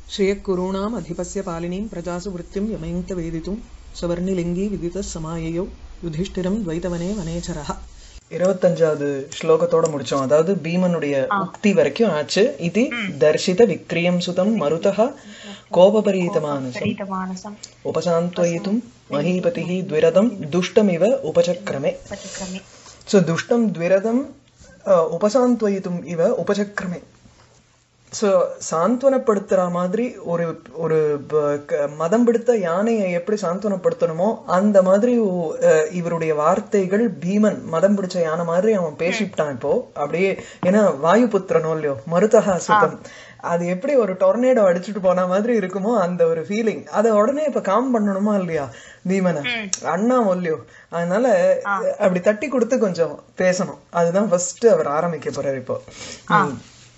श्रियःकुरूणाम् अधिपस्य पालिनीं प्रजासु वृत्तिं यमयन्त वेदितुं सवर्णिलिङ्गी विदितः समाययौ யுதிஷ்டிரம் துவைதவனே வனேச்சரஹ இருபத்தஞ்சாவது ஸ்லோகத்தோட முடிச்சோம் அதாவது பீமனுடைய உக்தி வரைக்கும் ஆச்சு இது தர்ஷித விக்ரியம் சுதம் மருதः கோபபரீதமானசம் परितमानसम् உபசாந்த்வயித்தும் மகீபதிः द्विरदं दुष्टमिव उपचक्रमे उपचक्रमे ஸோ துஷ்டம் द्विरदம் அஹ், உபசாந்த்வயித்தும் இவ உபசக்கிரமே ஸோ சாந்த்வனப்படுத்துற மாதிரி ஒரு ஒரு ப- க- மதம் பிடித்த யானையை எப்படி சாந்த்வனப்படுத்தணுமோ அந்த மாதிரி ஒ- அஹ், இவருடைய வார்த்தைகள் பீமன் மதம் பிடிச்ச யானை மாதிரி அவன் பேசிவிட்டான் இப்போ அப்படியே ஏன்னா வாயு புத்திரனோ இல்லையோ மருதகா சுத்தம் அது எப்படி ஒரு டொர்னேடோ அடிச்சுட்டு போன மாதிரி இருக்குமோ அந்த ஒரு ஃபீலிங் அதை உடனே இப்ப காம் பண்ணணுமா இல்லையா பீமனை அண்ணா இல்லையோ அதனால அப்படி தட்டி கொடுத்து கொஞ்சம் பேசணும் அதுதான் ஃபர்ஸ்ட் அவர் ஆரம்பிக்க போறாரு இப்போ ம்.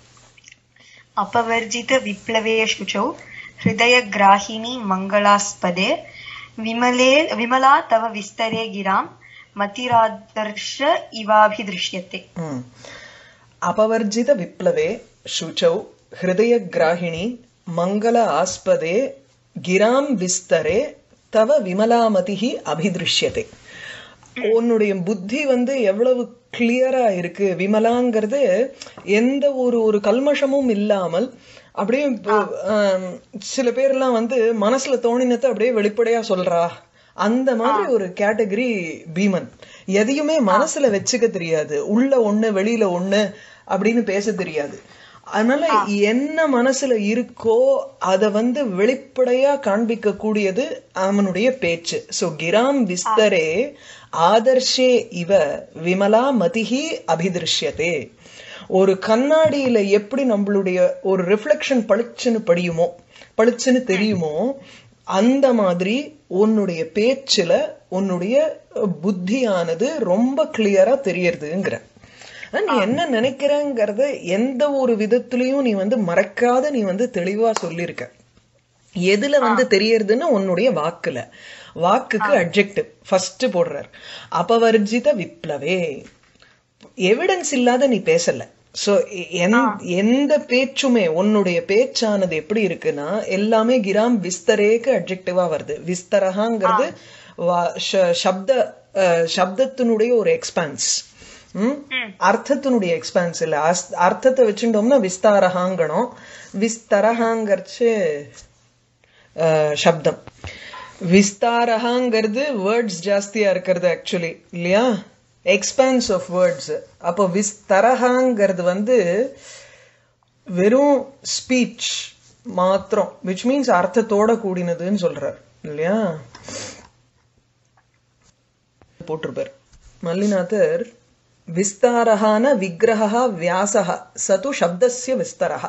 अपवर्जित विप्लवे शुचौ हृदयग्राहिणी मङ्गलास्पदे विमले विमला तव विस्तरे गिरां मतिरादर्श इवाभिदृश्यते ம். அபவர்ஜித விப்ளவே சுச்சௌ ஹிருதயகிராகிணி மங்கள ஆஸ்பதே கிராம் விஸ்தரே தவ விமலாமதிஹி அபிதிருஷ்யதே உன்னுடைய புத்தி வந்து எவ்வளவு கிளியரா இருக்கு விமலாங்கிறது எந்த ஒரு ஒரு கல்மஷமும் இல்லாமல் அப்படியே இப்போ, ஆம், சில பேர்லாம் வந்து மனசுல தோணினத்தை அப்படியே வெளிப்படையா சொல்றா அந்த மாதிரி ஒரு கேட்டகரி பீமன் எதையுமே மனசுல வச்சுக்க தெரியாது உள்ள ஒண்ணு வெளியில ஒண்ணு அப்படின்னு பேச தெரியாது அதனால என்ன மனசுல இருக்கோ அத வந்து வெளிப்படையா காண்பிக்க கூடியது அவனுடைய பேச்சு சோ கிராம் விஸ்தரே ஆதர்ஷே இவ விமலா மதிஹி அபிதிருஷ்யதே ஒரு கண்ணாடியில எப்படி நம்மளுடைய ஒரு ரிஃப்ளெக்ஷன் பளிச்சுன்னு படியுமோ பளிச்சுன்னு தெரியுமோ அந்த மாதிரி உன்னுடைய பேச்சுல உன்னுடைய புத்தியானது ரொம்ப கிளியரா தெரியறதுங்கிற ஆனா, நீ என்ன நினைக்கிறங்கிறத எந்த ஒரு விதத்திலையும் நீ வந்து மறைக்காத நீ வந்து தெளிவா சொல்லியிருக்க எதுல வந்து தெரியறதுன்னு உன்னுடைய வாக்குல வாக்குக்கு அட்ஜெக்டிவ் ஃபர்ஸ்ட் போடுறார் அபவர்ஜித விப்ளவே எவிடன்ஸ் இல்லாத நீ பேசல சோ எந்த பேச்சுமே உன்னுடைய பேச்சானது எப்படி இருக்குன்னா எல்லாமே கிராம் விஸ்தரேக்கு அட்ஜெக்டிவா வருது விஸ்தரகாங்கிறது வா- ஷ- சப்த அஹ், சப்தத்தினுடைய ஒரு எக்ஸ்பான்ஸ் அர்த்தத்தினுடைய எக்ஸ்பான்ஸ் இல்ல அஸ்- அர்த்தத்தை வச்சுட்டோம்னா விஸ்தாரகாங்கணும் விஸ்தரகாங்கிறச்சு அஹ், சப்தம் விஸ்தாரகாங்கிறது வேர்ட்ஸ் ஜாஸ்தியா இருக்கிறது ஆக்சுவலி இல்லையா எக்ஸ்பான்ஸ் ஆஃப் வேர்ட்ஸ் அப்போ விஸ்தரகாங்கிறது வந்து வெறும் ஸ்பீச் மாத்திரம் விச் மீன்ஸ் அர்த்தத்தோட கூடினதுன்னு சொல்றார் இல்லையா போட்டிருப்பார் மல்லிநாதர் விஸ்தாரகான விக்கிரகா வியாசக சது சப்தஸ்ய விஸ்தரஹ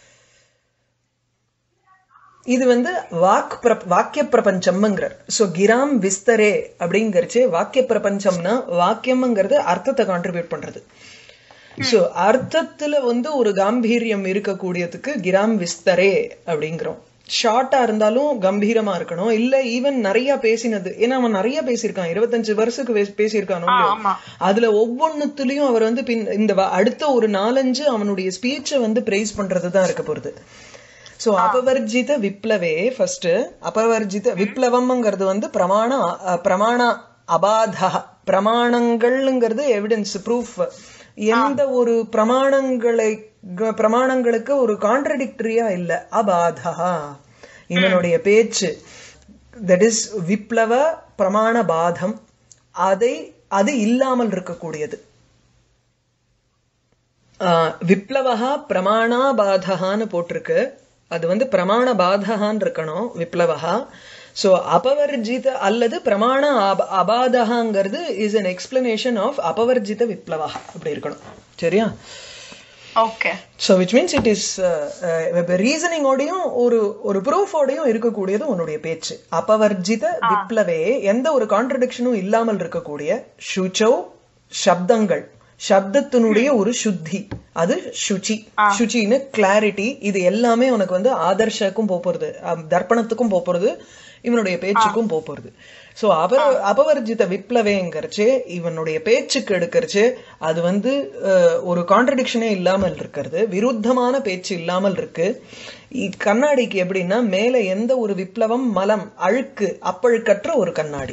இது வந்து வாக் பிர- வாக்கிய பிரபஞ்சம்ங்கிறார் சோ கிராம் விஸ்தரே அப்படிங்கறச்சே வாக்கிய பிரபஞ்சம்னா வாக்கியம்ங்கிறது அர்த்தத்தை கான்ட்ரிபியூட் பண்றது சோ அர்த்தத்துல வந்து ஒரு காம்பீரியம் இருக்கக்கூடியதுக்கு கிராம் விஸ்தரே அப்படிங்கிறோம் ஷார்ட்டா இருந்தாலும் கம்பீரமா இருக்கணும் இல்ல ஈவன் நிறைய பேசினது ஏன்னா அவன் நிறைய பேசியிருக்கான் இருபத்தஞ்சு வருஷத்துக்கு வே- பேசியிருக்கானோ இல்லையோ? ஆமா. அதுல ஒவ்வொன்னுத்துலயும் அவர் வந்து பின் இந்த வ- அடுத்த ஒரு நாலஞ்சு அவனுடைய ஸ்பீச்சை வந்து பிரைஸ் பண்றதுதான் இருக்க போறது சோ அபவர்ஜித விப்ளவே ஃபர்ஸ்ட் அபவர்ஜித விப்ளவம்ங்கிறது வந்து பிரமாண அ, பிரமாண அபாதா பிரமாணங்கள்ங்கிறது எவிடன்ஸ் ப்ரூஃப் எந்த ஒரு பிரமாணங்களை க- பிரமாணங்களுக்கு ஒரு கான்ட்ரடிக்டரியா இல்ல அபாதா இவனுடைய பேச்சு தட் இஸ் விப்ளவ பிரமாண பாதம் அதை அது இல்லாமல் இருக்கக்கூடியது ஆஹ், விப்ளவஹா பிரமாணாபாதகான்னு போட்டிருக்கு அது வந்து பிரமாண பாதகான்னு இருக்கணும் விப்ளவஹா சோ அபவர்ஜித அல்லது பிரமாண அப- அபாதகாங்கிறது இஸ் an எக்ஸ்பிளனேஷன் ஆஃப் அபவர்ஜித விப்ளவஹா அப்படி இருக்கணும் சரியா okay so which means it is ரீசனிங்கோடையும் ஒரு ஒரு ப்ரூஃபோடையும் இருக்கக்கூடியது உன்னுடைய பேச்சு அபவர்ஜித விப்ளவே எந்த ஒரு கான்ட்ரடிக்ஷனும் இல்லாமல் இருக்கக்கூடிய சுச்சௌ சப்தங்கள் சப்தத்தினுடைய ஒரு சுத்தி அது சுச்சி சுச்சின்னு கிளாரிட்டி இது எல்லாமே உனக்கு வந்து ஆதர்ஷக்கும் போப் போறது அஹ், தர்ப்பணத்துக்கும் போப் போறது இவனுடைய பேச்சுக்கும் போப் போறது சோ அப அபவர்ஜித விப்ளவேங்கிறச்சு இவனுடைய பேச்சுக்கு எடுக்கிறச்சு அது வந்து அஹ், ஒரு கான்ட்ரடிக்ஷனே இல்லாமல் இருக்கிறது விருத்தமான பேச்சு இல்லாமல் இருக்கு இ- கண்ணாடிக்கு எப்படின்னா மேல எந்த ஒரு விப்ளவம் மலம் அழுக்கு அப்பழுக்கற்ற ஒரு கண்ணாடி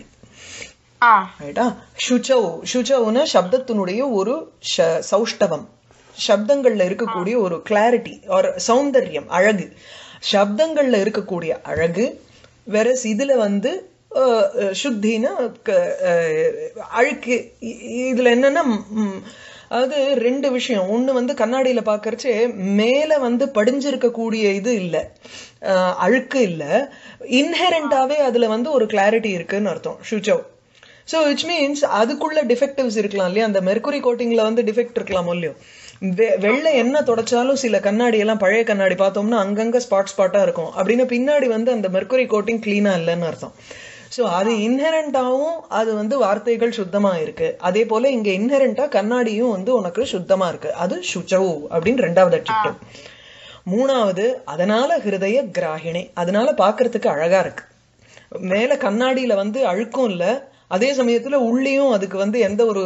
ஆ ரைட்டா சுச்சௌ சுச்சௌன சப்தத்தினுடைய ஒரு ஷ- சௌஷ்டவம் சப்தங்கள்ல இருக்கக்கூடிய ஒரு கிளாரிட்டி ஒரு சௌந்தர்யம் அழகு சப்தங்கள்ல இருக்கக்கூடிய அழகு வேற இதுல வந்து அஹ், அஹ், சுத்தின க- அஹ், அழுக்கு இ- இதுல என்னன்னா ம், அதாவது ரெண்டு விஷயம் ஒண்ணு வந்து கண்ணாடியில பாக்கறச்சே மேல வந்து படிஞ்சிருக்கக்கூடிய இது இல்ல அஹ், அழுக்கு இல்ல இன்ஹெரண்டாவே அதுல வந்து ஒரு கிளாரிட்டி இருக்குன்னு அர்த்தம் சுச்சௌ ஸோ விச் மீன்ஸ் அதுக்குள்ள டிஃபெக்டிவ்ஸ் இருக்கலாம் இல்லையா அந்த மெர்குரி கோட்டிங்ல வந்து டிஃபெக்ட் இருக்கலாம் இல்லையோ வெ- வெள்ளை என்ன தொடச்சாலும் சில கண்ணாடி எல்லாம் பழைய கண்ணாடி பார்த்தோம்னா அங்கங்க ஸ்பாட் ஸ்பாட்டா இருக்கும் அப்படின்னு பின்னாடி வந்து அந்த மெர்குரி கோட்டிங் கிளீனா இல்லைன்னு அர்த்தம் ஸோ அது இன்ஹெரண்டாவும் அது வந்து வார்த்தைகள் சுத்தமா இருக்கு அதே போல இங்க இன்ஹெரண்டா கண்ணாடியும் வந்து உனக்கு சுத்தமா இருக்கு அது சுச்சவு அப்படின்னு ரெண்டாவது அட்ஜெக்டிவ் மூணாவது அதனால ஹிருதய கிராகிணி அதனால பாக்குறதுக்கு அழகா இருக்கு மேல கண்ணாடியில வந்து அழுக்கும் இல்ல அதே சமயத்துல உள்ளேயும் அதுக்கு வந்து எந்த ஒரு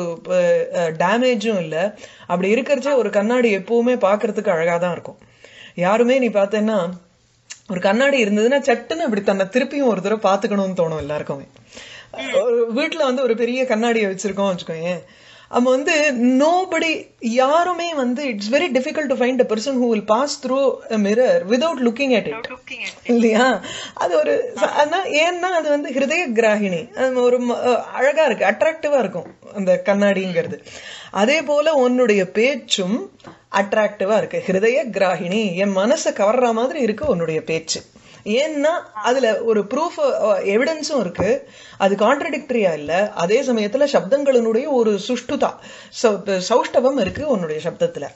டேமேஜும் இல்ல அப்படி இருக்கிறச்சே ஒரு கண்ணாடி எப்பவுமே பாக்குறதுக்கு அழகா தான் இருக்கும் யாருமே நீ பார்த்தேன்னா ஒரு கண்ணாடி இருந்ததுன்னா சட்டுன்னு அப்படி தன்னை திருப்பியும் ஒரு தடவை பாத்துக்கணும்னு தோணும் எல்லாருக்குமே ஒரு வீட்டுல வந்து ஒரு பெரிய கண்ணாடியை வச்சிருக்கோம் வச்சுக்கோங்க அப்ப வந்து நோபடி யாருமே வந்து it's very difficult to find a person who will pass through mirror without looking at it looking at இல்லையா அது ஒரு ச- ஆனா ஏன்னா அது வந்து ஹிருதய கிராகிணி அது ஒரு ம- அஹ் அழகா இருக்கு அட்ராக்டிவா இருக்கும் அந்த கண்ணாடிங்கிறது அதே போல உன்னுடைய பேச்சும் அட்ராக்டிவா இருக்கு ஹிருதய கிராகிணி என் மனசை கவர்ற மாதிரி இருக்கு உன்னுடைய பேச்சு ஏன்னா அதுல ஒரு ப்ரூஃப் எவிடன்ஸும் இருக்கு அது கான்ட்ரடிக்டரியா இல்ல அதே சமயத்துல சப்தங்களினுடைய ஒரு சுஷ்டுதா சௌ- சௌஷ்டவம் இருக்கு உன்னுடைய சப்தத்துல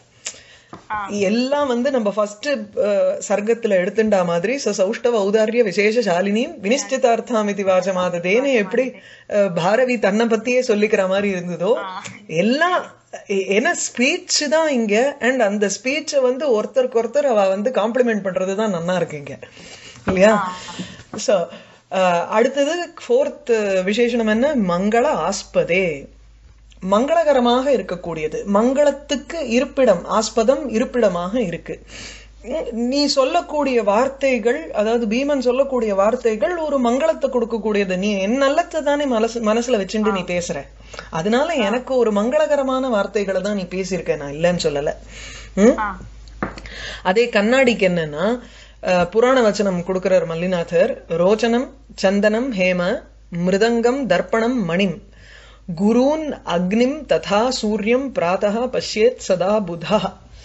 எல்லாம் வந்து நம்ம ஃபர்ஸ்ட் சர்க்கத்துல எடுத்துட்டா மாதிரி ச சௌஷ்டவ ஔதாரிய விசேஷ சாலினியும் வினிஷ்டிதார்த்தாமிதி வாசமாததேன்னு எப்படி அஹ், பாரதி தன்னை பத்தியே சொல்லிக்கிற மாதிரி இருந்ததோ எல்லாம் எ- ஏன்னா ஸ்பீச் தான் இங்க அண்ட் அந்த ஸ்பீச்சை வந்து ஒருத்தருக்கு ஒருத்தர் அவ வந்து காம்ப்ளிமெண்ட் பண்றது தான் நன்னா இருக்கு இங்க இல்லையா சோ அடுத்தது ஃபோர்த் விசேஷனம் என்ன மங்கள ஆஸ்பதே மங்களகரமாக இருக்கக்கூடியது மங்களத்துக்கு இருப்பிடம் ஆஸ்பதம் இருப்பிடமாக இருக்கு உம், நீ சொல்லக்கூடிய வார்த்தைகள் அதாவது பீமன் சொல்லக்கூடிய வார்த்தைகள் ஒரு மங்களத்தை கொடுக்கக்கூடியது நீ என் நல்லத்தை தானே மனசு மனசுல வச்சுட்டு நீ பேசுற அதனால எனக்கு ஒரு மங்களகரமான வார்த்தைகளை தான் நீ பேசியிருக்க நான் இல்லைன்னு சொல்லல உம் ஆ அதே கண்ணாடிக்கு என்னன்னா அஹ், புராண வச்சனம் கொடுக்கிறார் மல்லிநாதர் ரோச்சனம் சந்தனம் ஹேம மிருதங்கம் தர்ப்பணம் மணிம் குரூன் அக்னிம் ததா சூரியம் பிராத்தः பஷ்யேத் சதா புதா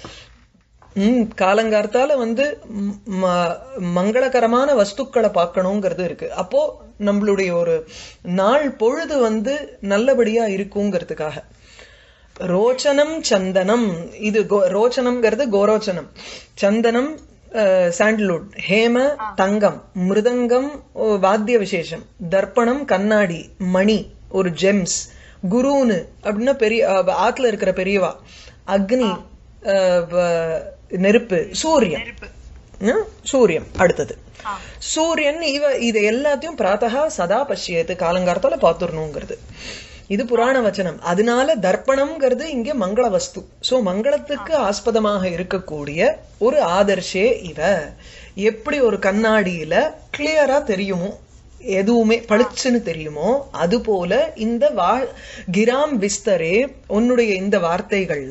ம் காலங்கார்த்தால வந்து ம், ம- மங்களகரமான வஸ்துக்களை பார்க்கணுங்கிறது இருக்கு அப்போ நம்மளுடைய ஒரு நாள் பொழுது வந்து நல்லபடியா இருக்குங்கிறதுக்காக ரோச்சனம் சந்தனம் இது கோ- ரோச்சனம்ங்கிறது கோரோச்சனம் சந்தனம் சாண்டல்வுட் ஹேம தங்கம் மிருதங்கம் ஓ, வாத்திய விசேஷம் தர்ப்பணம் கண்ணாடி மணி ஒரு ஜெம்ஸ் குருன்னு அப்படின்னா பெரிய அஹ், ஆத்துல இருக்கிற பெரியவா அக்னி அஹ், வ- நெருப்பு சூரியன் நெருப்பு ம், சூரியன் அடுத்தது ஆ சூரியன் இவ இது எல்லாத்தையும் பிராத்தகா சதா பஷ்யத்து காலங்காலத்தால பாத்துடணுங்கிறது இது புராண வச்சனம் அதனால தர்ப்பணம்ங்கிறது இங்க மங்கள வஸ்து சோ மங்களத்துக்கு ஆஸ்பதமாக இருக்கக்கூடிய ஒரு ஆதர்ஷே இவ எப்படி ஒரு கண்ணாடியில கிளியரா தெரியுமோ எதுவுமே பளிச்சுன்னு தெரியுமோ அது போல இந்த வா கிராம் விஸ்தரே உன்னுடைய இந்த வார்த்தைகள்ல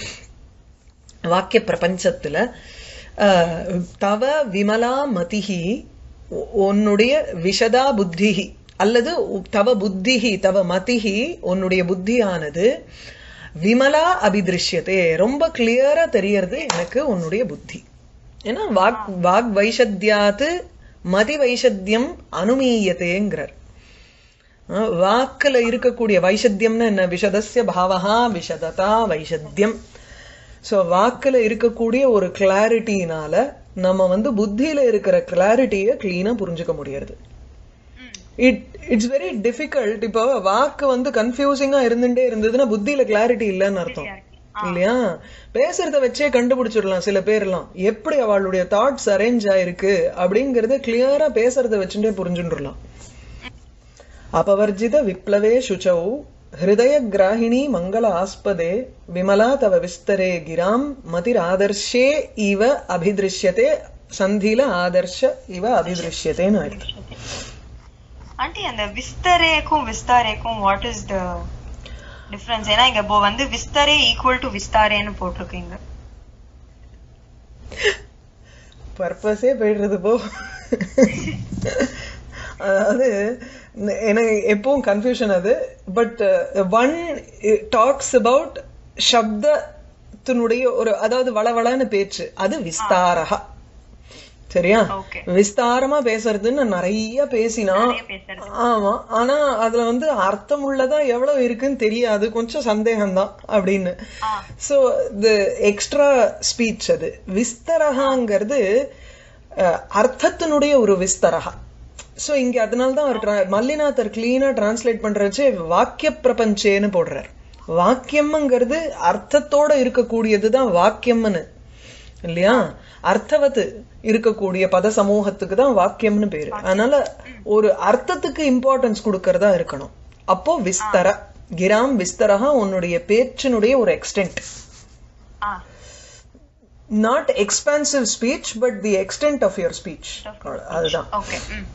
வாக்கிய பிரபஞ்சத்துல அஹ், தவ விமலா மதிஹி உ- உன்னுடைய விஷதா புத்திஹி அல்லது உ- தவ புத்திஹி தவ மதிஹி உன்னுடைய புத்தியானது விமலா அபிதிருஷ்யத்தே ரொம்ப கிளியரா தெரியறது எனக்கு உன்னுடைய புத்தி ஏன்னா வாக் வாக் வைஷத்யாத்து மதி வைஷத்தியம் அனுமீயத்தேங்கிறார் அஹ் வாக்குல இருக்கக்கூடிய வைஷத்தியம்னா என்ன விஷதஸ்ய பாவகா விஷததா வைஷத்தியம் சோ வாக்குல இருக்கக்கூடிய ஒரு கிளாரிட்டினால நம்ம வந்து புத்தியில இருக்கிற கிளாரிட்டிய கிளீனா புரிஞ்சுக்க முடியாது இட் இட்ஸ் வெரி டிஃபிகல்ட் இப்போ வாக்கு வந்து கன்ஃபியூசிங்கா இருந்துட்டே இருந்ததுன்னா புத்தியில கிளாரிட்டி இல்லைன்னு அர்த்தம் சரியா இருக்கு இல்லையா பேசுறத வச்சே கண்டுபிடிச்சிடலாம் சில பேர்லாம் எப்படி அவளுடைய தாட்ஸ் அரேஞ்ச் ஆயிருக்கு அப்படிங்கறத கிளியரா பேசுறத வச்சுட்டே புரிஞ்சுடலாம் अपवर्जित विप्लवे शुचौ हृदयग्राहिणी मङ्गल आस्पदे विमला तव विस्तरे गिरां मतिरादर्शे इव अभिदृश्यते சந்தில ஆதர்ஷ இவ அபிதிருஷ்யத்தேன்னு ஆயிடுது ஆண்டி அந்த விஸ்தரேக்கும் விஸ்தாரேக்கும் வாட் இஸ் த டிஃபரன்ஸ் ஏன்னா இங்க இப்போ வந்து விஸ்தரே ஈக்குவல் டு விஸ்தாரேன்னு போட்டிருக்கீங்க பர்பஸே போயிடுறது போ அதாவது எனக்கு எப்பவும் கன்ஃபியூஷன் அது பட் ஒன் டாக்ஸ் அபவுட் சப்தத்தினுடைய ஒரு அதாவது வளவளன்னு பேச்சு அது விஸ்தாரகா சரியா ஓகே விஸ்தாரமா பேசுறதுன்னு நிறைய பேசினா நிறைய பேசுறது ஆமா ஆனா அதுல வந்து அர்த்தம் உள்ளதா எவ்வளவு இருக்குன்னு தெரியாது கொஞ்சம் சந்தேகம்தான் அப்படின்னு ah so the extra speech அது விஸ்தரகாங்கிறது அஹ், அர்த்தத்தினுடைய ஒரு விஸ்தரகா சோ இங்க அதனாலதான் அவர் tra- மல்லிநாதர் கிளீனா டிரான்ஸ்லேட் பண்றச்சு வாக்கிய பிரபஞ்சேன்னு போடுறார் வாக்கியம்ங்கிறது அர்த்தத்தோட இருக்கக்கூடியதுதான் வாக்கியம்னு இல்லையா அர்த்தவத்து இருக்கக்கூடிய பத சமூகத்துக்கு தான் வாக்கியம்னு பேரு அதனால ஒரு அர்த்தத்துக்கு இம்பார்ட்டன்ஸ் கொடுக்கறதா இருக்கணும் அப்போ விஸ்தர கிராம் விஸ்தரகா உன்னுடைய பேச்சினுடைய ஒரு extent ah not expansive speech but the extent of your speech அதுதான் ஓகே ம்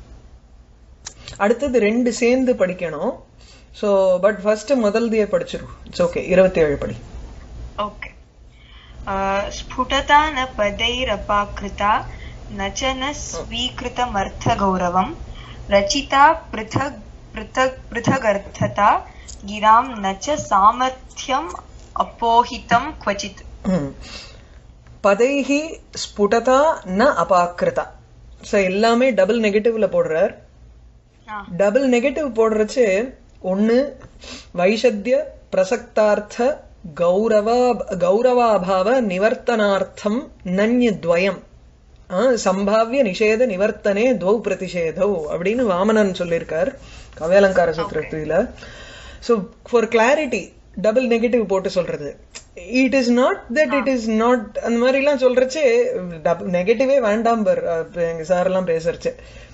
அடுத்தது ரெண்டு சேர்ந்து படிக்கணும் சோ பட் ஃபர்ஸ்ட் முதல்தையே படிச்சிரும் இட்ஸ் ஓகே இருபத்தி ஏழு படி ओके स्फुटता न पदैरपाकृता न च न स्वीकृतमर्थगौरवम् रचिता पृथग् पृथग् पृथगर्थता गिरां न च सामर्थ्यम् अपोहितं क्वचित् ம். பதைஹி ஸ்புடதா ந அபாக்கிருதா சோ எல்லாமே டபுள் நெகட்டிவ்ல போடுறார் ஆ டபுள் நெகட்டிவ் போடுறச்சு ஒண்ணு வைஷத்திய பிரசக்தார்த்த கௌரவ கௌரவாபாவ நிவர்த்தனார்த்தம் நன்ய துவயம் ஆ, சம்பாவிய நிஷேத நிவர்த்தனே துவௌ பிரதிஷேதௌ அப்படின்னு வாமனன் சொல்லியிருக்கார் கவ்யாலங்கார சூத்திரத்துல so for clarity double negative போட்டு சொல்றது it is not that it is not அந்த மாதிரி எல்லாம் சொல்றச்சு நெகட்டிவே வேண்டாம் பர் எங்க சார் எல்லாம் பேசுறச்சு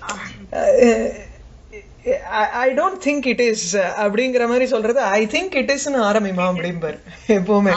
I don't think it is அப்படிங்கிற மாதிரி சொல்றது ஐ திங்க் இட் இஸ்னு ஆரம்பிமா அப்படிம்பார் எப்பவுமே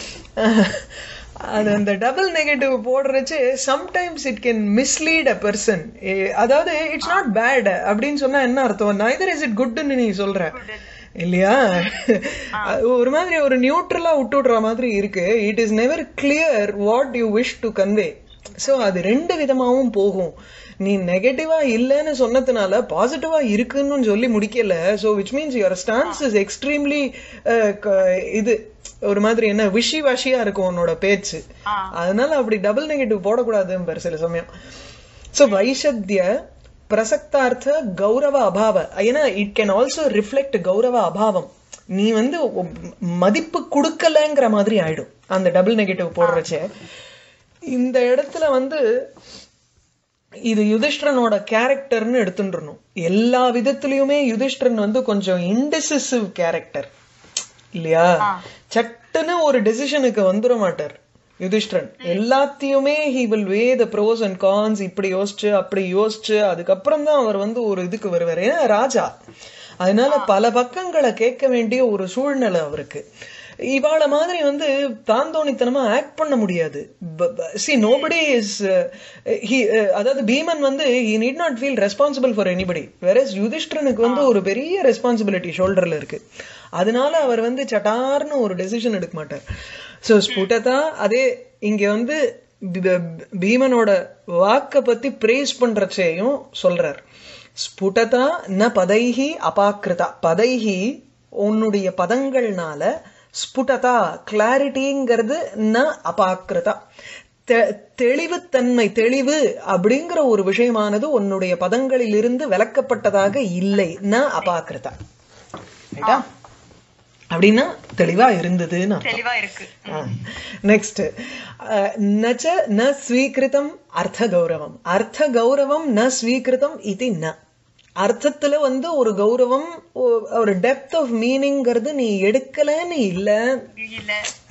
அது அந்த டபுள் நெகட்டிவ் போடுறச்சு sometimes it can mislead a person அதாவது இட்ஸ் நாட் பேட் அப்படின்னு சொன்னா என்ன அர்த்தம் நைதர் இஸ் இட் குட்னு நீ சொல்ற இல்லையா அது ஒரு மாதிரி ஒரு நியூட்ரலா விட்டுடுற மாதிரி இருக்கு it is never clear what you wish to convey so அது ரெண்டு விதமாவும் போகும் நீ நெகட்டிவா இல்லைன்னு சொன்னதுனால பாசிட்டிவா இருக்குன்னு சொல்லி முடிக்கல so which means your stance is extremely இது ஒரு மாதிரி என்ன விஷி வாஷியா இருக்கும் உன்னோட பேச்சு ஆ அதனால அப்படி டபுள் நெகட்டிவ் போடக்கூடாதுன்னு சில சமயம் சோ வைஷத்திய பிரசக்தார்த்த கௌரவ அபாவ ஏன்னா இட் கேன் ஆல்சோ ரிஃப்ளெக்ட் கௌரவ அபாவம் நீ வந்து ஒப்- மதிப்பு கொடுக்கலங்கிற மாதிரி ஆயிடும் அந்த டபுள் நெகட்டிவ் போடுறச்சே இந்த இடத்துல வந்து இது யுதிஷ்டரனோட கேரக்டர்னு எடுத்துட்டுறணும் எல்லா விதத்திலயுமே யுதிஷ்டரன் வந்து கொஞ்சம் இன்டெசிசிவ் கேரக்டர் இல்லையா ஆ. சட்டுன்னு ஒரு டெசிஷனுக்கு வந்துட மாட்டார் யுதிஷ்டரன் எல்லாத்தையுமே he will weigh the pros and cons இப்படி யோசிச்சு அப்படி யோசிச்சு அதுக்கப்புறம் தான் அவர் வந்து ஒரு இதுக்கு வருவார் ஏன்னா ராஜா அதனால பல பக்கங்களை கேட்க வேண்டிய ஒரு சூழ்நிலை அவருக்கு இவாள மாதிரி வந்து தாந்தோணித்தனமா ஆக்ட் பண்ண முடியாது சி நோபடி இஸ் அதாவது பீமன் வந்து he need not feel responsible for anybody வேற யுதிஷ்டரனுக்கு வந்து ஒரு பெரிய ரெஸ்பான்சிபிலிட்டி ஷோல்டர்ல இருக்கு அதனால அவர் வந்து சட்டார்னு ஒரு டெசிஷன் எடுக்க மாட்டார் சோ ஸ்புட்டதா அதே இங்க வந்து பி- பி- பீமனோட வாக்க பத்தி பிரேஸ் பண்றச்சேயும் சொல்றார் ஸ்புட்டதா ந பதைஹி அபாக்கிருதா பதைஹி உன்னுடைய பதங்கள்னால ஸ்புட்டதா கிளாரிட்டிங்கிறது ந அபாக்கிருதா தெ- தெளிவுத்தன்மை தெளிவு அப்படிங்கிற ஒரு விஷயமானது உன்னுடைய பதங்களிலிருந்து விலக்கப்பட்டதாக இல்லை ந அபாக்கிருதா ரைட்டா அப்படின்னா தெளிவா இருந்ததுன்னு அர்த்தம். தெளிவா இருக்கு நெக்ஸ்ட் நச்ச ந ஸ்வீகிருதம் அர்த்த கௌரவம் அர்த்த கௌரவம் ந ஸ்வீகிருதம் இது ந அர்த்தத்துல வந்து ஒரு கௌரவம் ஒ- ஒரு டெப்த் ஆஃப் மீனிங்கிறது நீ எடுக்கலன்னு இல்ல இல்ல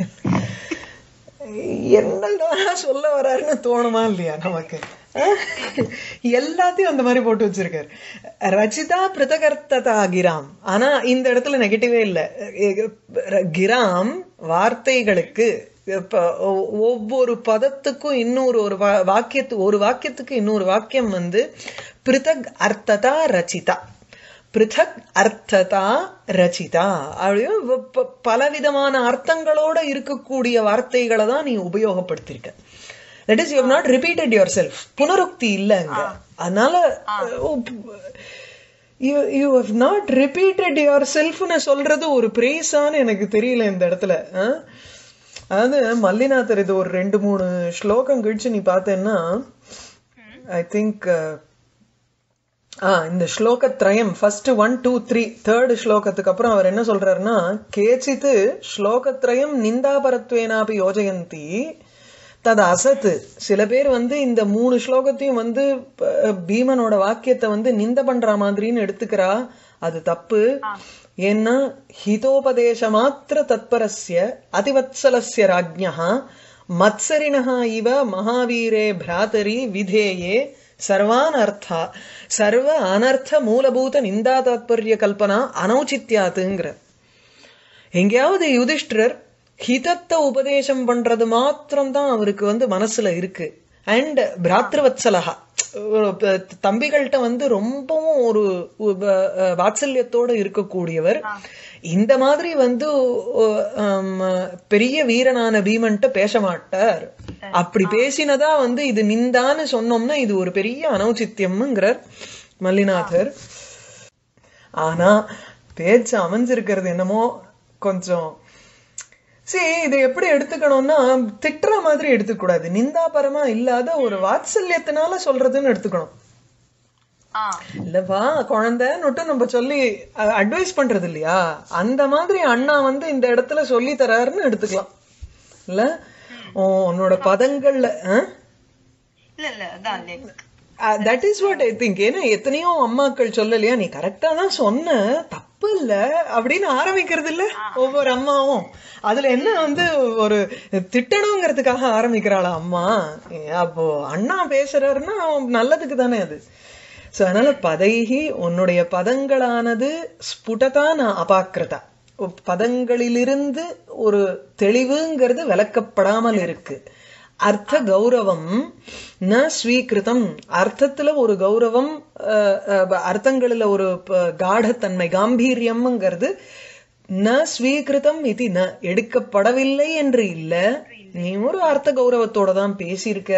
என்னடா சொல்ல வராருன்னு தோணுமா இல்லையா நமக்கு அஹ்? எல்லாத்தையும் அந்த மாதிரி போட்டு வச்சிருக்காரு ரச்சிதா பிரதகர்த்ததா கிராம் ஆனா இந்த இடத்துல நெகட்டிவே இல்ல அஹ் கிராம் வார்த்தைகளுக்கு இப்ப ஒ- ஒவ்வொரு பதத்துக்கும் இன்னொரு ஒரு வா- வாக்கியத்து ஒரு வாக்கியத்துக்கு இன்னொரு வாக்கியம் வந்து பிருதக் அர்த்ததா ரச்சிதா பிருதக் அர்த்ததா ரச்சிதா அப்படியே வ- ப- பலவிதமான அர்த்தங்களோட இருக்கக்கூடிய வார்த்தைகளை தான் நீ உபயோகப்படுத்திருக்க that is you not repeated yourself புனருக்தி இல்ல அங்க அதனால you you have not repeated your செல்ஃப்னு சொல்றது ஒரு பிரேஸான்னு எனக்கு தெரியல இந்த இடத்துல ஆ? அதாவது மல்லிநாதர் இது ஒரு ரெண்டு மூணு ஸ்லோகம் கழிச்சு நீ பார்த்தேன்னா ஐ திங்க் ஆ இந்த ஸ்லோகத்ரயம் first one two three third ஸ்லோகத்துக்கு அப்புறம் அவர் என்ன சொல்றாருன்னா கேச்சித்து ஸ்லோகத்ரயம் நிந்தாபரத்வேனாபி யோஜயந்தி தது அசத்து சில பேர் வந்து இந்த மூணு ஸ்லோகத்தையும் வந்து அஹ், பீமனோட வாக்கியத்தை வந்து நிந்த பண்ற மாதிரின்னு எடுத்துக்கிறா அது தப்பு ஏன்னா ஹிதோபதேச மாத்திர தத்பரஸ்ய அதிவத்சலஸ்ய ராஜ்ஞா மத்சரிணா இவ மகாவீரே பிராதரி விதேயே சர்வான் அர்த்தா சர்வ அனர்த்த மூலபூத நிந்தா தாத்பரிய கல்பனா அனௌச்சித்யாத்துங்கிற எங்கேயாவது யுதிஷ்டிரர் ஹிதத்தை உபதேசம் பண்றது மாத்திரம்தான் அவருக்கு வந்து மனசுல இருக்கு அண்ட் பிராத்ருவத்சலகா ஒரு ப- தம்பிகள்கிட்ட வந்து ரொம்பவும் ஒரு உப- அஹ் வாத்சல்யத்தோட இருக்கக்கூடியவர் இந்த மாதிரி வந்து ஒ- ஆம், பெரிய வீரனான பீமன்ட்ட பேச மாட்டார் அப்படி பேசினதா வந்து இது நிந்தான்னு சொன்னோம்னா இது ஒரு பெரிய அனௌச்சித்யம்ங்கிறார் மல்லிநாதர் ஆனா பேச்சு அமைஞ்சிருக்கிறது என்னமோ கொஞ்சம் சரி இதை எப்படி எடுத்துக்கணும்னா திட்டுற மாதிரி எடுத்துக்கூடாது நிந்தாபரமா இல்லாத ஒரு வாத்சல்யத்தினால சொல்றதுன்னு எடுத்துக்கணும் ஆ இல்லப்பா குழந்தைன்னுட்டு நம்ம சொல்லி அட்வைஸ் பண்றது இல்லையா அந்த மாதிரி அண்ணா வந்து இந்த இடத்துல சொல்லி தராருன்னு எடுத்துக்கலாம் இல்ல ஓ, உன்னோட பதங்கள்ல ஆ? இல்ல இல்ல அதான் like that is what I think ஏன்னா எத்தனையோ அம்மாக்கள் சொல்லலையா நீ கரெக்டா தான் சொன்ன தப்பு இல்ல அப்படின்னு ஆரம்பிக்கிறது இல்ல ஒவ்வொரு அம்மாவும் அதுல என்ன வந்து ஒரு திட்டணுங்கிறதுக்காக ஆரம்பிக்கிறாளா அம்மா ஏ, அப்போ அண்ணா பேசுறாருன்னா நல்லதுக்கு தானே அது சோ அதனால பதைகி உன்னுடைய பதங்களானது ஸ்புடதான் அபாக்கிரதா பதங்களிலிருந்து ஒரு தெளிவுங்கிறது விளக்கப்படாமல் இருக்கு அர்த்த கௌரவம் ந ஸ்வீகிருதம் அர்த்தத்துல ஒரு கௌரவம் அஹ், அஹ், அர்த்தங்களில ஒரு ப- காடத்தன்மை காம்பீரியம்ங்கிறது ந ஸ்வீகிருதம் இது ந எடுக்கப்படவில்லை என்று இல்ல நீ ஒரு அர்த்த கௌரவத்தோட தான் பேசியிருக்க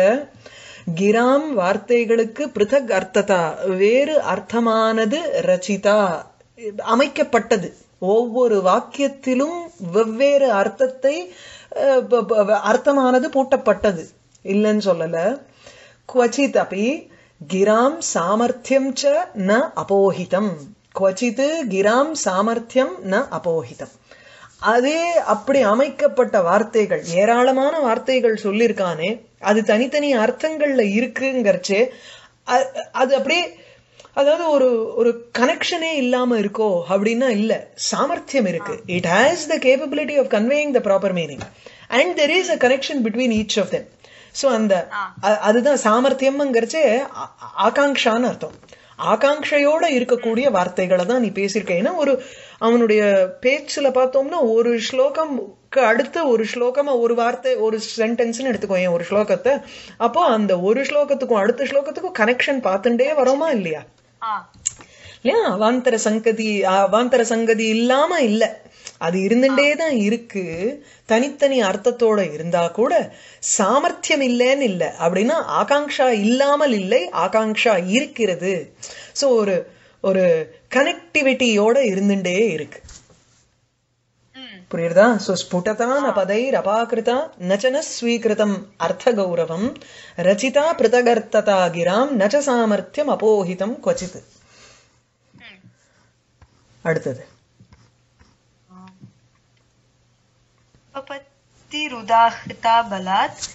கிராம் வார்த்தைகளுக்கு பிருதக் அர்த்ததா வேறு அர்த்தமானது ரச்சிதா அமைக்கப்பட்டது ஒவ்வொரு வாக்கியத்திலும் வெவ்வேறு அர்த்தத்தை அஹ், ப- ப- அர்த்தமானது பூட்டப்பட்டது இல்லைன்னு சொல்லல क्वचित् अपि गिराम् सामर्थ्यम् च न अपोहितम् क्वचित् गिराम् சாமர்த்தியம் ந அபோஹிதம் அதே அப்படி அமைக்கப்பட்ட வார்த்தைகள் ஏராளமான வார்த்தைகள் சொல்லியிருக்கானே அது தனித்தனி அர்த்தங்கள்ல இருக்குங்கிறச்சே அ- அது அப்படியே அதாவது ஒரு ஒரு கனெக்ஷனே இல்லாம இருக்கோ அப்படின்னா இல்ல சாமர்த்தியம் இருக்கு it has the capability of conveying the proper meaning and there is a connection between each of them so அந்த அ- அதுதான் சாமர்த்தியம்ங்கிறச்சே ஆ- ஆகாங்ஷான்னு அர்த்தம் ஆகாங்ஷையோட இருக்கக்கூடிய வார்த்தைகளை தான் நீ பேசியிருக்க ஏன்னா ஒரு அவனுடைய பேச்சுல பார்த்தோம்னா ஒரு ஸ்லோகம்க்கு அடுத்து ஒரு ஸ்லோகமா ஒரு வார்த்தை ஒரு சென்டென்ஸ்னு எடுத்துக்கோ ஏன் ஒரு ஸ்லோகத்தை அப்போ அந்த ஒரு ஸ்லோகத்துக்கும் அடுத்த ஸ்லோகத்துக்கும் கனெக்ஷன் பார்த்துட்டே வரோமா இல்லையா ஆ இல்லையா அவாந்தர சங்கதி அவாந்தர சங்கதி இல்லாம இல்ல அது இருந்துட்டே தான் இருக்கு தனித்தனி அர்த்தத்தோட இருந்தா கூட சாமர்த்தியம் இல்லைன்னு இல்ல அப்படின்னா ஆகாங்ஷா இல்லாமல் இல்லை ஆகாங்ஷா இருக்கிறது சோ ஒரு ஒரு கனெக்டிவிட்டியோட இருந்துட்டே இருக்கு ம் புரியுறதா சோ ஸ்புடதான பதைர் அபாகிருதா நச்சன ஸ்வீகிருதம் அர்த்த கௌரவம் ரச்சிதா பிருதகர்த்ததா கிராம் நச்ச சாமர்த்தியம் அபோஹிதம் கொச்சித் ம் அடுத்தது उपपत्तिरुदाहृता बलात्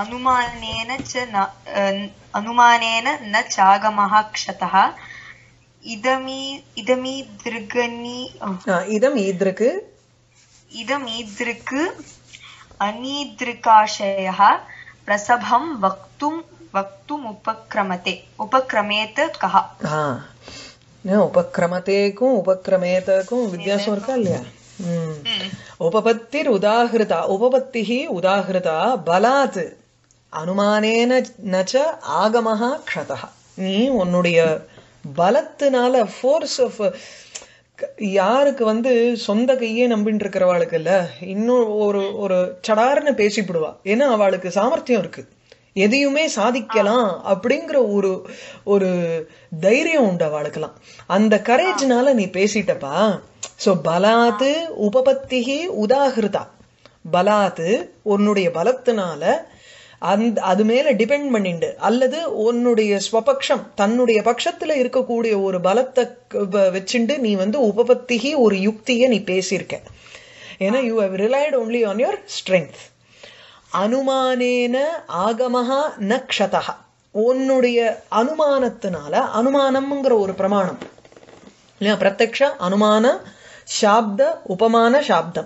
अनुमानेन च न अ, अनुमानेन न चागमः क्षतः இதமி இதமி திருகனி ஆ, இதம் ஈத்ருக்கு இதமீதृक् अनीदृकाशयः प्रसभं वक्तुं वक्तुम् उपक्रमते उपक्रमेत कः ஆ ஏன் உபக்கிரமத்தேக்கும் உபக்கிரமேதக்கும் வித்தியாசம் இருக்கா இல்லையா ம் உபபத்திர் உதாகிருதா உபபத்திஹி உதாகிருதா பலாத் அனுமானேன நச்ச ஆகமஹா க்ஷதா நீ உன்னுடைய பலத்தினால ஃபோர்ஸ் ஆஃப் யாருக்கு வந்து சொந்த கையே நம்பிட்டு இருக்கிறவாளுக்கு இல்ல இன்னும் ஒரு ஒரு சடார்னு பேசிவிடுவா ஏன்னா அவளுக்கு சாமர்த்தியம் இருக்கு எதையுமே சாதிக்கலாம் அப்படிங்கிற ஒரு ஒரு தைரியம் உண்டு அவளுக்கெல்லாம் அந்த கரேஜ்னால நீ பேசிட்டப்பா சோ பலாத்து உபபத்திகி உதாகிருதா பலாத்து உன்னுடைய பலத்தினால அந்த அது மேல டிபெண்ட் பண்ணிண்டு அல்லது உன்னுடைய ஸ்வபக்ஷம் தன்னுடைய பட்சத்துல இருக்கக்கூடிய ஒரு பலத்தை க- வ- வச்சுண்டு நீ வந்து உபபத்திகி ஒரு யுக்தியை நீ பேசியிருக்க ஏன்னா you have relied only on your strength அனுமானேன ஆகமஹா ந க்ஷதா உன்னுடைய அனுமானத்தினால அனுமானம்ங்கிற ஒரு பிரமாணம் இல்லையா பிரத்யக்ஷ அனுமான சாப்த உபமான சாப்தம்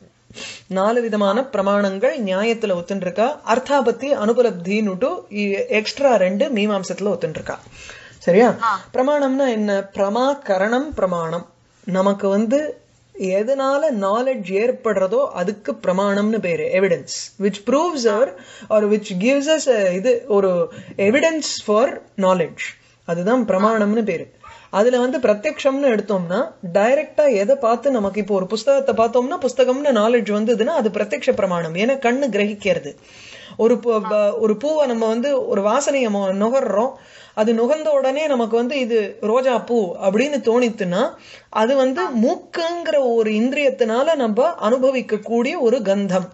நாலு விதமான பிரமாணங்கள் நியாயத்துல ஒத்துண்டிருக்கா அர்த்தாபத்தி அனுபலப்தின்னுட்டு எக்ஸ்ட்ரா ரெண்டு மீமாம்சத்துல ஒத்துண்டிருக்கா சரியா பிரமாணம்னா என்ன பிரமா கரணம் பிரமாணம் நமக்கு வந்து எதனால நாலேஜ் ஏற்படுறதோ அதுக்கு பிரமாணம்னு பேரு evidence which proves our or which gives us இது ஒரு எவிடன்ஸ் ஃபார் நாலேஜ் அதுதான் பிரமாணம்னு பேரு அதுல வந்து பிரத்யக்ஷம்னு எடுத்தோம்னா டைரக்டா எதை பார்த்து நமக்கு இப்போ ஒரு புஸ்தகத்தை பார்த்தோம்னா புஸ்தகம்னு நாலேஜ் வந்ததுன்னா அது பிரத்யக்ஷ பிரமாணம் ஏன்னா கண்ணு கிரகிக்கிறது ஒரு பூ- ப- ஒரு பூவை நம்ம வந்து ஒரு வாசனையை மொ- நுகர்றோம் அது நுகர்ந்த உடனே நமக்கு வந்து இது ரோஜா பூ அப்படின்னு தோணித்துன்னா அது வந்து மூக்குங்கிற ஒரு இந்திரியத்தினால நம்ம அனுபவிக்க கூடிய ஒரு கந்தம்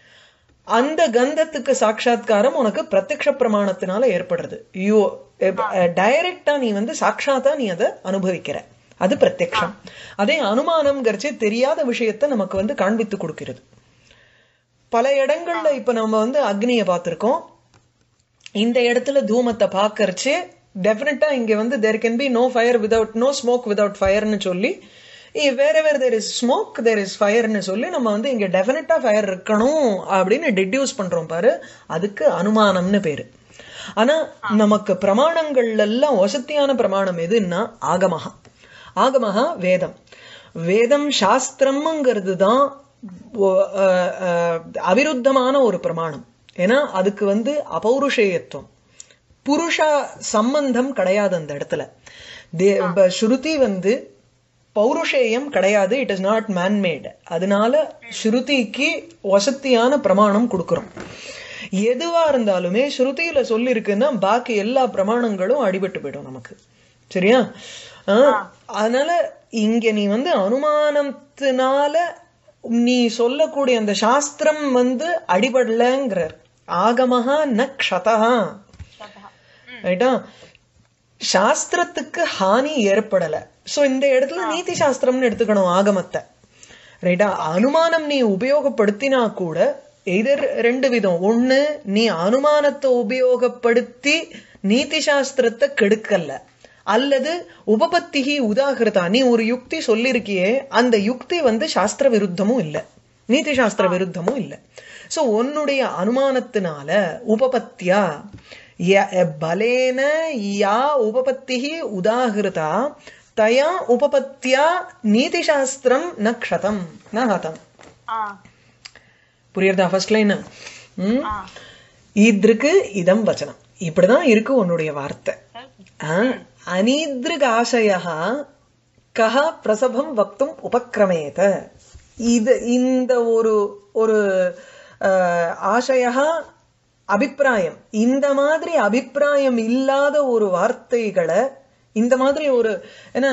அந்த கந்தத்துக்கு சாட்சாத்காரம் உனக்கு பிரத்யக்ஷ பிரமாணத்தினால ஏற்படுறது யூ டைரக்டா நீ வந்து சாட்சாத்தா நீ அதை அனுபவிக்கிற அது பிரத்யக்ஷம் அதே அனுமானம்ங்கிறச்சே தெரியாத விஷயத்தை நமக்கு வந்து காண்பித்து கொடுக்கிறது பல இடங்கள்ல இப்ப நம்ம வந்து அக்னியை பார்த்திருக்கோம் இந்த இடத்துல தூமத்தை பார்க்கறச்சே டெஃபினட்டா இங்க வந்து there can be no fire without no smoke without ஃபயர்னு சொல்லி வேற வேற there is smoke there is ஃபயர்னு சொல்லி நம்ம வந்து இங்க டெஃபினட்டா ஃபயர் இருக்கணும் அப்படின்னு டிடியூஸ் பண்றோம் பாரு அதுக்கு அனுமானம்னு பேரு ஆனா நமக்கு பிரமாணங்கள் எல்லாம் வசத்தியான பிரமாணம் எதுன்னா ஆகமஹா ஆகமஹா வேதம் வேதம் சாஸ்திரம்ங்கிறது தான் ஒ- அஹ், அஹ், அவிருத்தமான ஒரு பிரமாணம் ஏன்னா அதுக்கு வந்து அபௌருஷேயத்துவம் புருஷ சம்பந்தம் கிடையாது அந்த இடத்துல தே- ப- ஸ்ருதி வந்து பௌருஷேயம் கிடையாது இட் இஸ் நாட் மேன்மேட் அதனால ஸ்ருதிக்கு வசத்தியான பிரமாணம் கொடுக்கிறோம் எதுவா இருந்தாலுமே ஸ்ருதியில சொல்லியிருக்குன்னா பாக்கி எல்லா பிரமாணங்களும் அடிபட்டு போயிடும் நமக்கு சரியா ஆ, அதனால இங்க நீ வந்து அனுமானத்தினால நீ சொல்லக்கூடிய அந்த சாஸ்திரம் வந்து அடிபடலங்கிறார் ஆகமஹா ந க்ஷதஹா ரைட்டா சாஸ்திரத்துக்கு ஹானி ஏற்படல சோ இந்த இடத்துல நீதி சாஸ்திரம்னு எடுத்துக்கணும் ஆகமத்தை ரைட்டா அனுமானம் நீ உபயோகப்படுத்தினா கூட எதிர் ரெண்டு விதம் ஒண்ணு நீ அனுமானத்தை உபயோகப்படுத்தி நீதி சாஸ்திரத்தை கெடுக்கல அல்லது உபபத்திகி உதாகிருதா நீ ஒரு யுக்தி சொல்லிருக்கியே அந்த யுக்தி வந்து சாஸ்திர விருத்தமும் இல்ல நீதி சாஸ்திர விருத்தமும் இல்ல சோ உன்னுடைய அனுமானத்தினால உபபத்தியா ய- பலேன யா உபபத்திஹி உதாகிருதா தயா உபபத்தியா நீதிசாஸ்திரம் ந க்ஷதம் ந ஹதம் ஆ புரியுறதா ஃபர்ஸ்ட் லைன் ஆ ஈத்ருக்கு இதம் வச்சனம் இப்படிதான் இருக்கு உன்னுடைய வார்த்தை அனீத்ருக் ஆசயா கஹ பிரசபம் வக்தும் உபக்கிரமேத இது இந்த ஒரு ஒரு அஹ், ஆசையா அபிப்பிராயம் இந்த மாதிரி அபிப்பிராயம் இல்லாத ஒரு வார்த்தைகளை இந்த மாதிரி ஒரு என்ன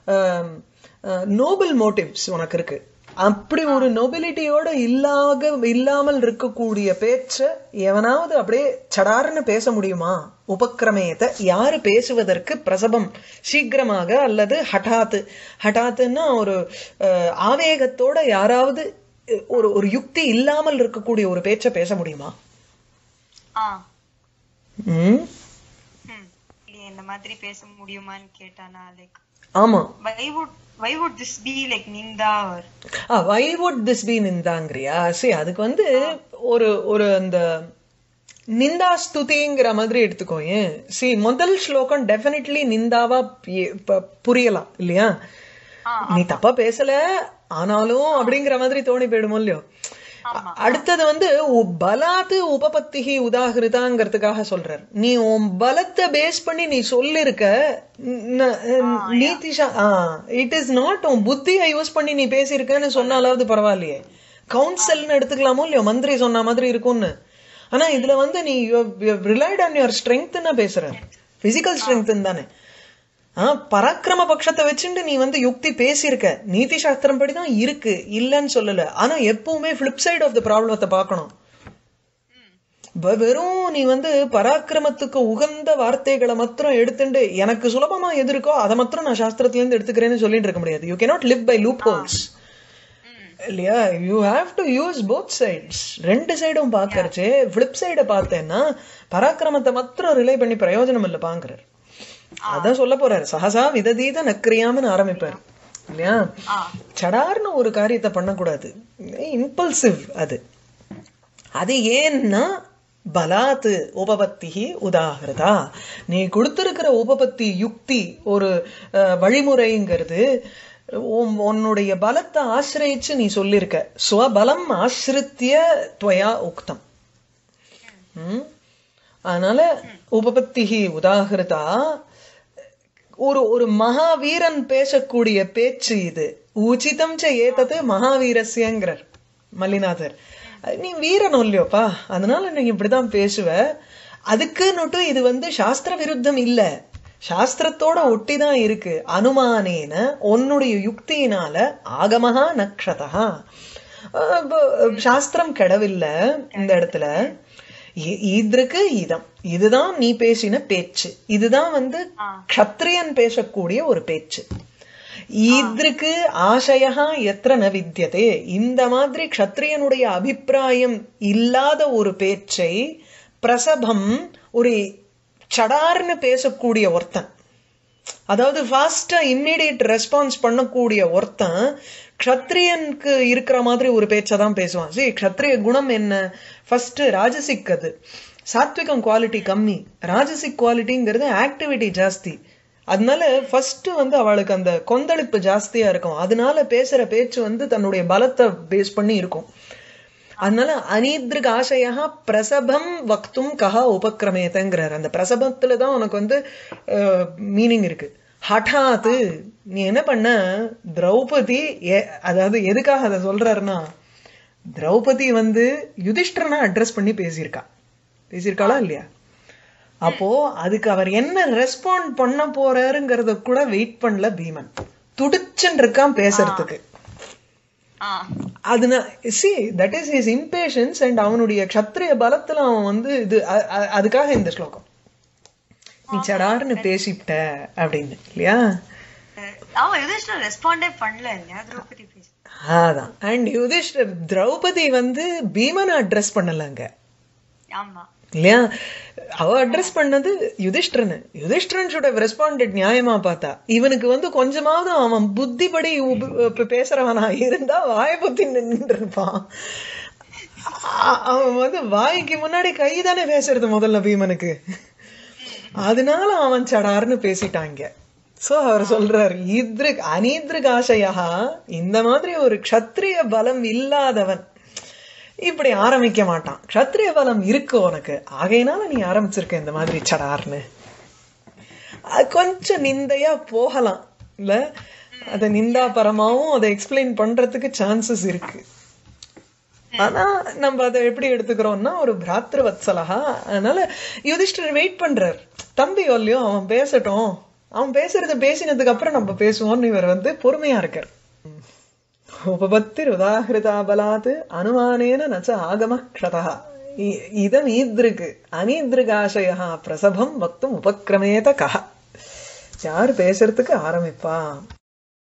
நோபல் மோட்டிவ்ஸ் உனக்கு இருக்கு அப்படி ஒரு நொபிலிட்டியோட இல்லாக இல்லாமல் இருக்கக்கூடிய பேச்ச எவனாவது அப்படியே சடார்னு பேச முடியுமா உபக்கிரமேத யாரு பேசுவதற்கு பிரசபம் சீக்கிரமாக அல்லது ஹட்டாத்து ஹட்டாத்துன்னா ஒரு அஹ், ஆவேகத்தோட யாராவது அஹ், ஒரு ஒரு யுக்தி இல்லாமல் இருக்கக்கூடிய ஒரு பேச்ச பேச முடியுமா ஆ ம் ம் இல்லையே இந்த மாதிரி பேச முடியுமான்னு கேட்டானா லைக் ஆமா why would why would this be like ninda or why would this be நிந்தாங்கிறியா சரி அதுக்கு வந்து ஒரு ஒரு அந்த நிந்தா ஸ்துதிங்கிற மாதிரி எடுத்துக்கோ ஏன் சி முதல் ஸ்லோகம் டெஃபினெட்லி நிந்தாவா பி- ப- புரியலாம் இல்லையா ஆ, நீ தப்பா பேசல ஆனாலும் அப்படிங்கிற மாதிரி தோணி போயிடுமோ இல்லையோ ஆமா. அடுத்தது வந்து உ- பலாத்து உபபத்திகி உதாகிருதாங்கிறதுக்காக சொல்றார் நீ உன் பலத்தை பேஸ் பண்ணி நீ சொல்லிருக்க ந- நீதிஷா இட் இஸ் நாட் உன் புத்தியை யூஸ் பண்ணி நீ பேசியிருக்கன்னு சொன்னாலாவது பரவாயில்லையே கவுன்சில்னு எடுத்துக்கலாமோ இல்லையோ மந்திரி சொன்ன மாதிரி இருக்கும்னு ஆனா இதுல வந்து நீ ரிலைட் ஆன் யுவர் ஸ்ட்ரென்த்னா பேசுற பிசிக்கல் ஸ்ட்ரென்த் தானே ஆ, பராக்கிரம பட்சத்தை வச்சுட்டு நீ வந்து யுக்தி பேசியிருக்க நீதி சாஸ்திரம் படி தான் இருக்கு இல்லைன்னு சொல்லல ஆனா எப்பவுமே ஃபிளிப் சைடு ஆஃப் த ப்ராப்ளத்தை பார்க்கணும் வ- வெறும் நீ வந்து பராக்கிரமத்துக்கு உகந்த வார்த்தைகளை மாத்திரம் எடுத்துட்டு எனக்கு சுலபமா எது இருக்கோ அதை மாத்திரம் நான் சாஸ்திரத்துல இருந்து எடுத்துக்கிறேன்னு சொல்லிட்டு இருக்க முடியாது you cannot live by loopholes இல்லையா you have to use both sides ரெண்டு சைடும் பாக்கறச்சு ஃபிளிப் சைட பார்த்தேன்னா பராக்கிரமத்தை மாத்திரம் ரிலை பண்ணி பிரயோஜனம் இல்லை பாங்கிறார் அதான் சொல்ல போறாரு சஹசா விததீத நக்கிரியாமன்னு ஆரம்பிப்பார் இல்லையா ஆ சடார்னு ஒரு காரியத்தை பண்ணக்கூடாது இம்பல்சிவ் அது அது ஏன்னா பலாத்து உபபத்திகி உதாகிருதா நீ கொடுத்திருக்கிற உபபத்தி யுக்தி ஒரு அஹ், வழிமுறைங்கிறது உன்- உன்னுடைய பலத்தை ஆசிரயிச்சு நீ சொல்லிருக்க ஸ்வபலம் ஆசிரித்திய துவயா உக்தம் ம்? அதனால உபபத்திகி உதாகிருதா ஒரு ஒரு மகாவீரன் பேசக்கூடிய பேச்சு இது உச்சிதம் ச ஏதது மகாவீரஸ்யங்கிறார் மல்லிநாதர் நீ வீரன் இல்லையோப்பா அதனால நீ இப்படிதான் பேசுவ அதுக்குன்னுட்டு இது வந்து சாஸ்திர விருத்தம் இல்ல சாஸ்திரத்தோட ஒட்டிதான் இருக்கு அனுமானேன உன்னுடைய யுக்தியினால ஆகமஹா நக்ஷதா அஹ் ப- சாஸ்திரம் கெடவில்லை இந்த இடத்துல இ- இதற்கு இதம் இதுதான் நீ பேசின பேச்சு இதுதான் வந்து க்ஷத்ரியன் பேசக்கூடிய ஒரு பேச்சு இதற்கு ஆசையா எத்திர ந வித்தியதே இந்த மாதிரி க்ஷத்ரியனுடைய அபிப்பிராயம் இல்லாத ஒரு பேச்சை பிரசபம் ஒரு சடார்னு பேசக்கூடிய ஒருத்தன் அதாவது ஃபாஸ்டா இம்மிடியட் ரெஸ்பான்ஸ் பண்ணக்கூடிய ஒருத்தன் க்ஷத்ரியனுக்கு இருக்கிற மாதிரி ஒரு பேச்சை தான் பேசுவான் சரி க்ஷத்ரிய குணம் என்ன ஃபர்ஸ்ட் ராஜசிக் அது சாத்விகம் குவாலிட்டி கம்மி ராஜசிக் குவாலிட்டிங்கிறது ஆக்டிவிட்டி ஜாஸ்தி அதனால ஃபர்ஸ்ட் வந்து அவளுக்கு அந்த கொந்தளிப்பு ஜாஸ்தியா இருக்கும் அதனால பேசுற பேச்சு வந்து தன்னுடைய பலத்தை பேஸ் பண்ணி இருக்கும் அதனால அனீத்ருக் ஆசையா பிரசபம் வக்தும் கஹா உபக்கிரமேதங்கிறார் அந்த பிரசபத்துல தான் உனக்கு வந்து மீனிங் இருக்கு ஹఠாத்து நீ என்ன பண்ண திரௌபதி எ- அதாவது எதுக்காக அதை சொல்றாருன்னா திரௌபதி வந்து யுதிஷ்டரனை அட்ரஸ் பண்ணி பேசியிருக்கா பேசியிருக்காளா இல்லையா அப்போ அதுக்கு அவர் என்ன ரெஸ்பாண்ட் பண்ண போறாருங்கிறத கூட வெயிட் பண்ணல பீமன் துடிச்சுன்னு இருக்கான் பேசுறதுக்கு ஆ அதுனா see that is his impatience அண்ட் அவனுடைய க்ஷத்ரிய பலத்துல அவன் வந்து இது அ- அ- அதுக்காக இந்த ஸ்லோகம் நீ சடார்னு பேசிட்ட அப்படின்னு இல்லையா அஹ் ஆமா யுதிஷ்டர் ரெஸ்பாண்டே பண்ணல இல்லையா திரௌபதி பேச அதான் அண்ட் யுதிஷ்டர் திரௌபதி வந்து பீமனை அட்ரஸ் பண்ணலங்க ஆமா இல்லையா அவ அட்ரஸ் பண்ணது யுதிஷ்டரன் யுதிஷ்டரன் should have responded நியாயமா பார்த்தா இவனுக்கு வந்து கொஞ்சமாவது அவன் புத்திபடி உப- இப்ப பேசுறவனா இருந்தா வாய புத்தி நின்று இருப்பான் அ- அவன் வந்து வாய்க்கு முன்னாடி கை தானே பேசுறது முதல்ல பீமனுக்கு அதனால அவன் சடார்னு பேசிட்டாங்க சோ அவர் சொல்றார் இத்ருக் அனீத்ருக் ஆசையா இந்த மாதிரி ஒரு க்ஷத்ரிய பலம் இல்லாதவன் இப்படி ஆரம்பிக்க மாட்டான் க்ஷத்ரிய பலம் இருக்கு உனக்கு ஆகையினால நீ ஆரம்பிச்சிருக்க இந்த மாதிரி சடார்னு அது கொஞ்சம் நிந்தையா போகலாம் இல்ல அத நிந்தா பரமாவும் அதை எக்ஸ்பிளைன் பண்றதுக்கு சான்சஸ் இருக்கு ஆனா நம்ம அதை எப்படி எடுத்துக்கிறோம்னா ஒரு பிராத்ருவத்சலகா அதனால யுதிஷ்டர் வெயிட் பண்றார் தம்பி இல்லையோ அவன் பேசட்டும் அவன் பேசுறத பேசினதுக்கு அப்புறம் நம்ம பேசுவோம்னு இவர் வந்து பொறுமையா இருக்கார் உபபத்திர் உதாகிருதா பலாத் அனுமானேன நச்ச ஆகம க்ஷதா இ- இதம் ஈத்ருக்கு அனீத்ருகாசயா பிரசபம் வக்தும் உபக்கிரமேத கஹ யார் பேசுறதுக்கு ஆரம்பிப்பா